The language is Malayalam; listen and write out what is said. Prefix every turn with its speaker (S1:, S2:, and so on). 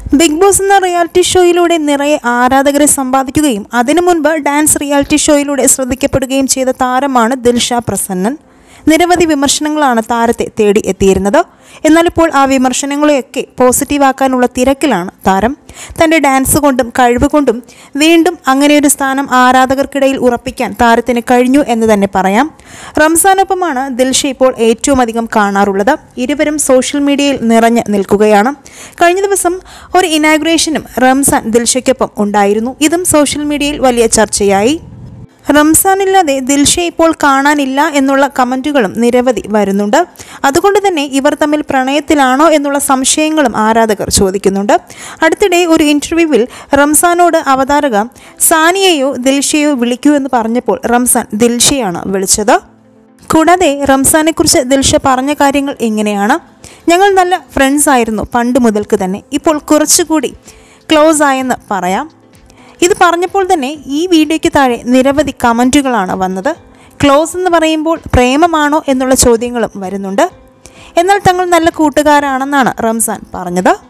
S1: ബിഗ് ബോസ് എന്ന റിയാലിറ്റി ഷോയിലൂടെ നിറയെ ആരാധകരെ സമ്പാദിക്കുകയും അതിനു മുൻപ് ഡാൻസ് റിയാലിറ്റി ഷോയിലൂടെ ശ്രദ്ധിക്കപ്പെടുകയും ചെയ്ത താരമാണ് ദിൽഷ പ്രസന്നൻ നിരവധി വിമർശനങ്ങളാണ് താരത്തെ തേടി എത്തിയിരുന്നത് എന്നാൽ ഇപ്പോൾ ആ വിമർശനങ്ങളെയൊക്കെ പോസിറ്റീവാക്കാനുള്ള തിരക്കിലാണ് താരം തൻ്റെ ഡാൻസ് കൊണ്ടും കഴിവ് കൊണ്ടും വീണ്ടും അങ്ങനെയൊരു സ്ഥാനം ആരാധകർക്കിടയിൽ ഉറപ്പിക്കാൻ താരത്തിന് കഴിഞ്ഞു എന്ന് തന്നെ പറയാം റംസാനൊപ്പമാണ് ദിൽഷ ഇപ്പോൾ ഏറ്റവും അധികം കാണാറുള്ളത് ഇരുവരും സോഷ്യൽ മീഡിയയിൽ നിറഞ്ഞ് നിൽക്കുകയാണ് കഴിഞ്ഞ ദിവസം ഒരു ഇനാഗുറേഷനും റംസാൻ ദിൽഷയ്ക്കൊപ്പം ഉണ്ടായിരുന്നു ഇതും സോഷ്യൽ മീഡിയയിൽ വലിയ ചർച്ചയായി റംസാനില്ലാതെ ദിൽഷ ഇപ്പോൾ കാണാനില്ല എന്നുള്ള കമൻറ്റുകളും നിരവധി വരുന്നുണ്ട് അതുകൊണ്ട് തന്നെ ഇവർ തമ്മിൽ പ്രണയത്തിലാണോ എന്നുള്ള സംശയങ്ങളും ആരാധകർ ചോദിക്കുന്നുണ്ട് അടുത്തിടെ ഒരു ഇൻ്റർവ്യൂവിൽ റംസാനോട് അവതാരക സാനിയയോ ദിൽഷയോ വിളിക്കൂ എന്ന് പറഞ്ഞപ്പോൾ റംസാൻ ദിൽഷയാണ് വിളിച്ചത് കൂടാതെ റംസാനെക്കുറിച്ച് ദിൽഷ പറഞ്ഞ കാര്യങ്ങൾ എങ്ങനെയാണ് ഞങ്ങൾ നല്ല ഫ്രണ്ട്സ് ആയിരുന്നു പണ്ട് മുതൽക്ക് തന്നെ ഇപ്പോൾ കുറച്ചുകൂടി ക്ലോസ് ആയെന്ന് പറയാം ഇത് പറഞ്ഞപ്പോൾ തന്നെ ഈ വീഡിയോയ്ക്ക് താഴെ നിരവധി കമൻറ്റുകളാണ് വന്നത് ക്ലോസ് എന്ന് പറയുമ്പോൾ പ്രേമമാണോ എന്നുള്ള ചോദ്യങ്ങളും വരുന്നുണ്ട് എന്നാൽ തങ്ങൾ നല്ല കൂട്ടുകാരാണെന്നാണ് റംസാൻ പറഞ്ഞത്